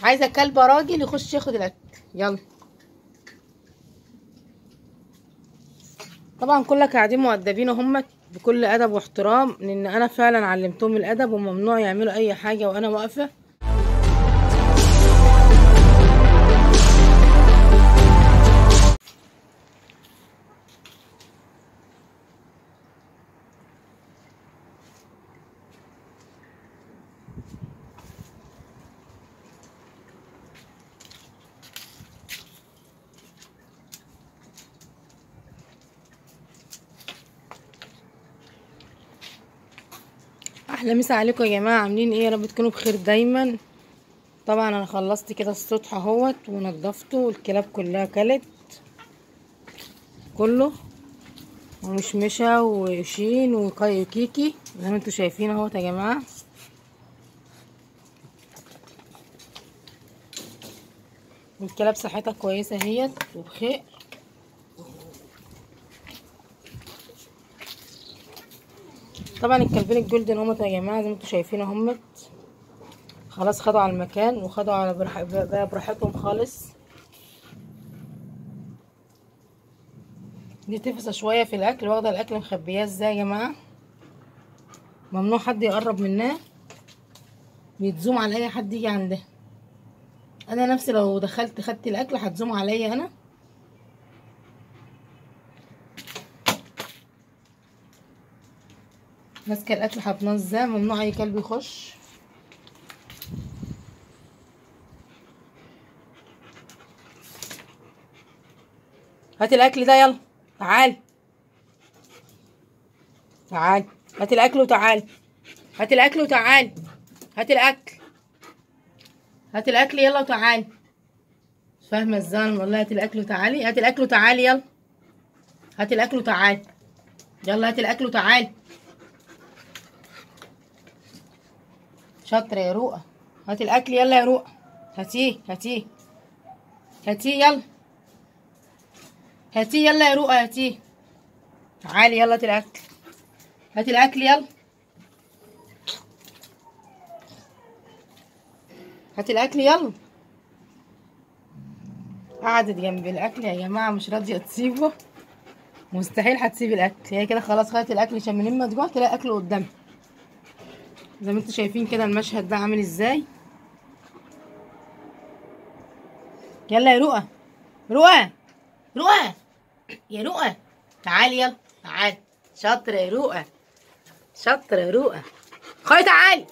عايزه كلب راجل يخش ياخد الاكل يلا طبعا كلك قاعدين مؤدبين هم بكل ادب واحترام لان انا فعلا علمتهم الادب وممنوع يعملوا اي حاجه وانا واقفه احلى مسا عليكم يا جماعه عاملين ايه يا رب تكونوا بخير دايما طبعا انا خلصت كده السطح اهوت ونضفته والكلاب كلها كلت كله ومشمشه وشين وكاي وكيكي زي ما انتوا شايفين اهوت يا جماعه والكلاب صحتها كويسه اهيت وبخير طبعا الكلبين الجولدن اهمت يا جماعه زي ما انتوا شايفين اهمت خلاص خدوا على المكان وخدوا على برح... بقى براحتهم خالص دي تفصى شويه في الاكل واخده الاكل مخبياه ازاي يا جماعه ممنوع حد يقرب منها بيتزوم على اي حد يجي عندها انا نفسي لو دخلت خدت الاكل هتزوم عليا انا ماسكه الاكل حاطناه ازاي ممنوع اي كلب يخش هات الاكل ده يلا تعال تعال هات الاكل وتعال هات الاكل وتعال هات الاكل هات الاكل يلا وتعال مش فاهمه ازاي والله هات الاكل وتعالي هات الاكل وتعالي يلا هات الاكل وتعال يلا هات الاكل وتعال شاطرة يا رؤى هات الأكل يلا يا رؤى هاتيه هاتيه هاتيه يلا هاتيه يلا يا رؤى هاتيه تعالي يلا هات الأكل هات الأكل يلا هات الأكل يلا قعدت جنب الأكل يا جماعة مش راضية تسيبه مستحيل هتسيب الأكل هي كده خلاص خدت الأكل عشان من ما تجوع تلاقي أكل قدامها زي ما انتوا شايفين كده المشهد ده عامل ازاي يلا يا رؤى رؤى رؤى يا رؤى تعالي يلا تعالي شاطرة يا رؤى شاطرة يا رؤى خلي تعالي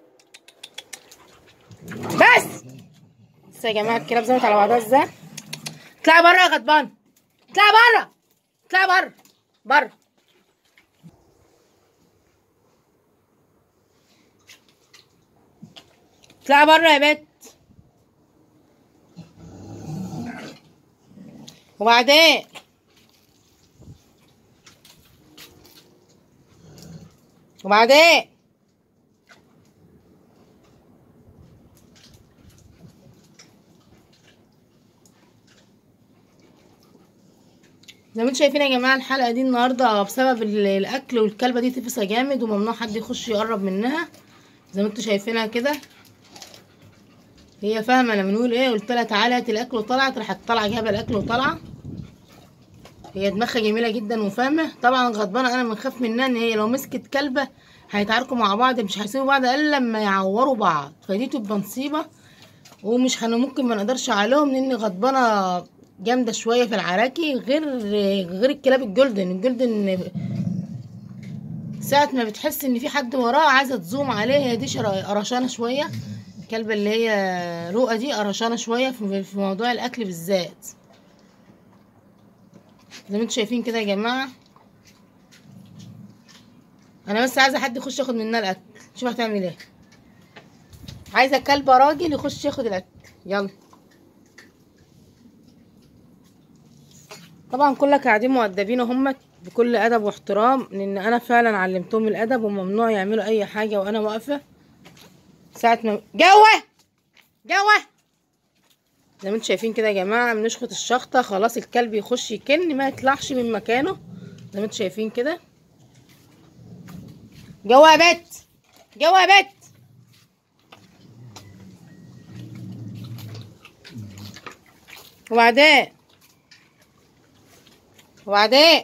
بس بس يا جماعة الكلاب زمت على بعضها ازاي اطلعي بره يا غضبان اطلعي بره اطلعي بره بره اطلعي بره يا بت وبعدين وبعدين زي ما انتم شايفين يا جماعه الحلقه دي النهارده بسبب ال- الاكل والكلبه دي تفصى جامد وممنوع حد يخش يقرب منها زي ما انتم شايفينها كده هي فاهمه انا بنقول ايه قلت لها تعالى هات الاكل وطلعت راحت طالعه جايبه الاكل وطالعه هي دماغها جميله جدا وفاهمه طبعا غضبانه انا بنخاف منها ان هي لو مسكت كلبه هيتعاركوا مع بعض مش هيسيبوا بعض الا لما يعوروا بعض فدي تبقى مصيبه ومش هن ممكن ما نقدرش عليهم لان غضبانه جامده شويه في العراكي غير غير الكلاب الجولدن الجولدن ساعة ما بتحس ان في حد وراه عايزة تزوم عليه هي دي شر- قرشانة شوية الكلبة اللي هي رؤى دي قرشانة شوية في في موضوع الاكل بالذات زي ما انتوا شايفين كده يا جماعة انا بس عايزة حد يخش ياخد منها الاكل شوف هتعمل ايه عايزة كلبة راجل يخش ياخد الاكل يلا طبعا كلك قاعدين مؤدبين هم بكل ادب واحترام لان انا فعلا علمتهم الادب وممنوع يعملوا اي حاجه وانا واقفه ساعه ما جوه جوه زي ما انتم شايفين كده يا جماعه بنشخط الشخطه خلاص الكلب يخش يكن ما يطلعش من مكانه زي ما انتم شايفين كده جوه يا بت جوه يا بت وبعدين وبعدين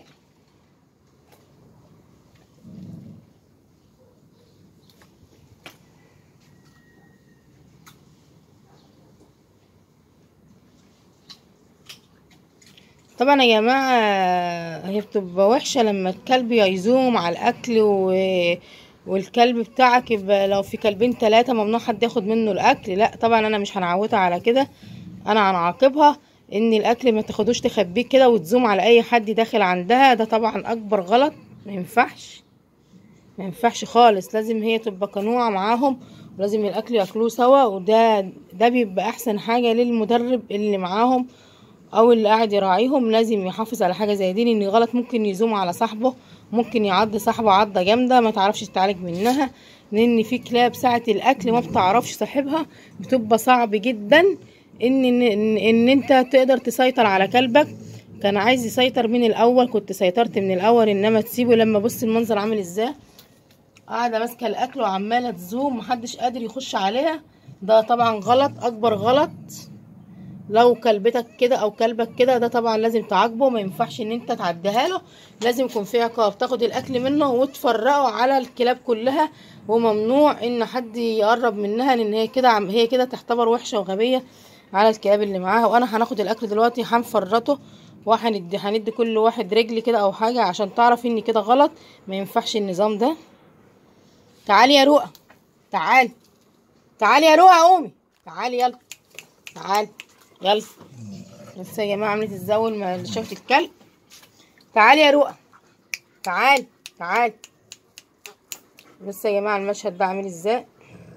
طبعا يا جماعة هي بتبقى وحشة لما الكلب يزوم على الأكل و... والكلب بتاعك يبقى لو في كلبين تلاتة ممنوع حد ياخد منه الأكل لا طبعا أنا مش هنعودها على كده أنا هنعاقبها إن الأكل ما تاخدوش تخبيه كده وتزوم على أي حد داخل عندها ده طبعا أكبر غلط ما ينفعش ما ينفعش خالص لازم هي تبقى قنوعة معاهم ولازم الأكل ياكلوه سوا وده ده بيبقى أحسن حاجة للمدرب اللي معاهم او اللي قاعد يراعيهم لازم يحافظ على حاجه زي دي لان غلط ممكن يزوم على صاحبه ممكن يعض صاحبه عضه جامده ما تعرفش تتعالج منها لان في كلاب ساعه الاكل ما بتعرفش صاحبها بتبقى صعب جدا ان ان, إن انت تقدر تسيطر على كلبك كان عايز يسيطر من الاول كنت سيطرت من الاول انما تسيبه لما بص المنظر عامل ازاي قاعده ماسكه الاكل وعماله تزوم محدش قادر يخش عليها ده طبعا غلط اكبر غلط لو كلبتك كده او كلبك كده ده طبعا لازم تعاقبه ما ينفعش ان انت تعديها له لازم يكون في عقاب تاخد الاكل منه وتفرقه على الكلاب كلها وممنوع ان حد يقرب منها لان هي كده هي كده تعتبر وحشه وغبيه على الكلاب اللي معاها وانا هناخد الاكل دلوقتي هنفرطه وهندي هندي كل واحد رجل كده او حاجه عشان تعرف ان كده غلط ما ينفعش النظام ده تعالي يا رؤى تعالي تعالي يا رؤى قومي تعالي يلا تعالي يلا بس يا جماعه عملت الزول ما شافت الكلب تعالي يا رؤى تعالي تعالي بس يا جماعه المشهد ده عامل ازاي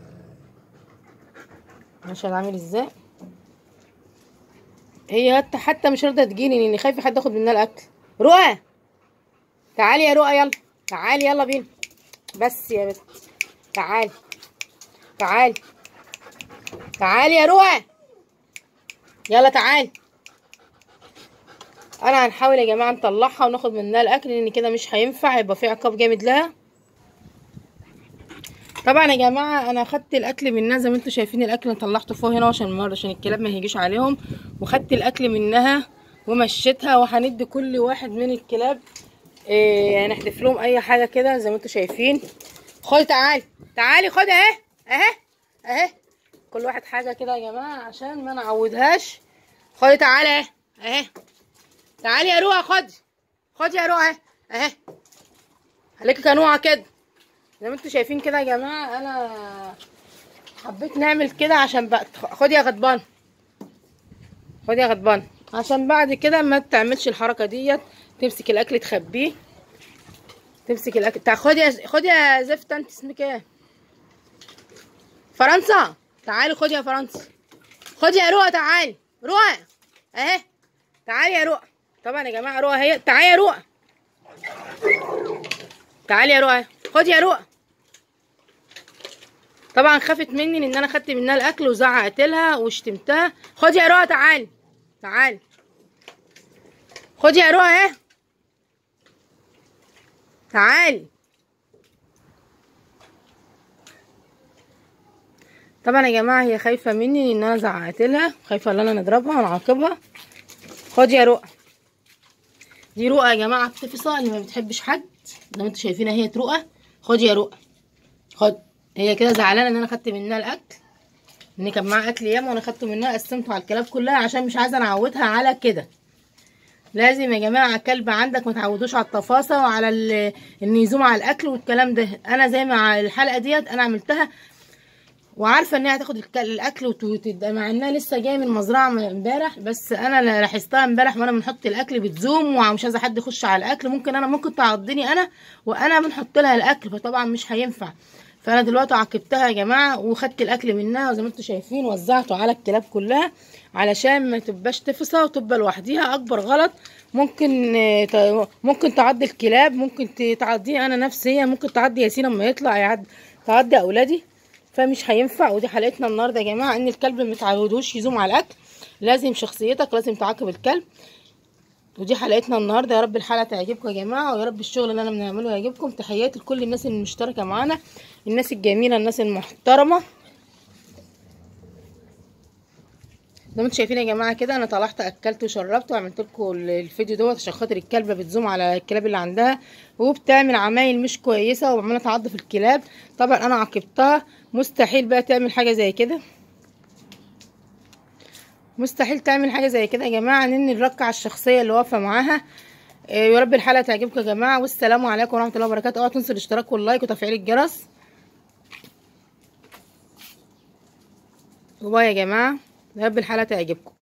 المشهد عامل ازاي هي حتى حتى مش راضيه تجيني لاني خايفه حد ياخد منها الاكل رؤى تعالي يا رؤى يلا تعالي يلا بينا بس يا بنت تعالي تعالي تعالي يا رؤى يلا تعالي انا هنحاول يا جماعه نطلعها وناخد منها الاكل لان كده مش هينفع يبقى في عقاب جامد لها طبعا يا جماعه انا خدت الاكل منها زي ما انتم شايفين الاكل انا طلعته فوق هنا عشان المره عشان الكلاب ما يجيش عليهم وخدت الاكل منها ومشيتها وهندي كل واحد من الكلاب إيه هنحذف لهم اي حاجه كده زي ما انتم شايفين خدي تعالي تعالي خدي اهي اهي اهي كل واحد حاجه كده يا جماعه عشان ما نعودهاش خدي تعالي اهي اهي تعالي يا روعه خدي خدي يا روعه اهي اهي خليكي كنوعه كده زي ما انتم شايفين كده يا جماعه انا حبيت نعمل كده عشان بقى خدي يا غضبان خدي يا غضبان عشان بعد كده ما تعملش الحركه ديت تمسك الاكل تخبيه تمسك الاكل تع خدي يا خدي يا زفته انت اسمك ايه فرنسا تعالي خدي يا فرنسا خدي يا رؤى تعالي رؤى اهي تعالي يا رؤى طبعا يا جماعه رؤى هي تعالي يا رؤى تعالي يا رؤى خدي يا رؤى طبعا خافت مني لان انا خدت منها الاكل وزعقت لها وشتمتها خدي يا رؤى تعالي تعالي خدي يا رؤى اهي تعالي طبعا يا جماعه هي خايفه مني ان انا زعقت لها خايفه ان انا نضربها ونعاقبها خدي يا رؤى دي رؤى يا جماعه بتفصى اللي ما بتحبش حد زي ما انتوا شايفينها هي رؤى خدي يا رؤى خد هي كده زعلانه ان انا خدت منها الاكل ان كان معاها اكل ياما وانا خدته منها قسمته على الكلاب كلها عشان مش عايزه اعودها على كده لازم يا جماعه الكلب عندك ما تعودوش على التفاصيل وعلى ان يزوم على الاكل والكلام ده انا زي ما الحلقه ديت انا عملتها وعارفه ان هي هتاخد الاكل وتبقى مع انها لسه جايه من المزرعه امبارح بس انا لاحظتها امبارح وانا بنحط الاكل بتزوم ومش عايزه حد يخش على الاكل ممكن انا ممكن تعضني انا وانا بنحط لها الاكل فطبعا مش هينفع فانا دلوقتي عاقبتها يا جماعه وخدت الاكل منها وزي ما انتم شايفين وزعته على الكلاب كلها علشان ما تبقاش تفصى وتبقى لوحديها اكبر غلط ممكن ممكن تعضي الكلاب ممكن تعضي انا نفسيا ممكن تعضي ياسين اما يطلع يعد تعضي اولادي فمش هينفع ودي حلقتنا النهارده يا جماعه ان الكلب ما تعودوش يزوم على الاكل لازم شخصيتك لازم تعاقب الكلب ودي حلقتنا النهارده يا رب الحلقه تعجبكم يا جماعه ويا رب الشغل اللي انا بنعمله يعجبكم تحياتي لكل الناس المشتركه معانا الناس الجميله الناس المحترمه زي ما انتم شايفين يا جماعه كده انا طلعت اكلت وشربت وعملت لكم الفيديو دوت عشان خاطر الكلبه بتزوم على الكلاب اللي عندها وبتعمل عمايل مش كويسه وعماله تعض في الكلاب طبعا انا عاقبتها مستحيل بقى تعمل حاجه زي كده مستحيل تعمل حاجه زي كده يا جماعه نني الركعه الشخصيه اللي واقفه معاها إيه، يا رب الحلقه تعجبكم يا جماعه والسلام عليكم ورحمه الله وبركاته اوعوا تنسوا الاشتراك واللايك وتفعيل الجرس وباي يا جماعه يا رب الحلقه تعجبكم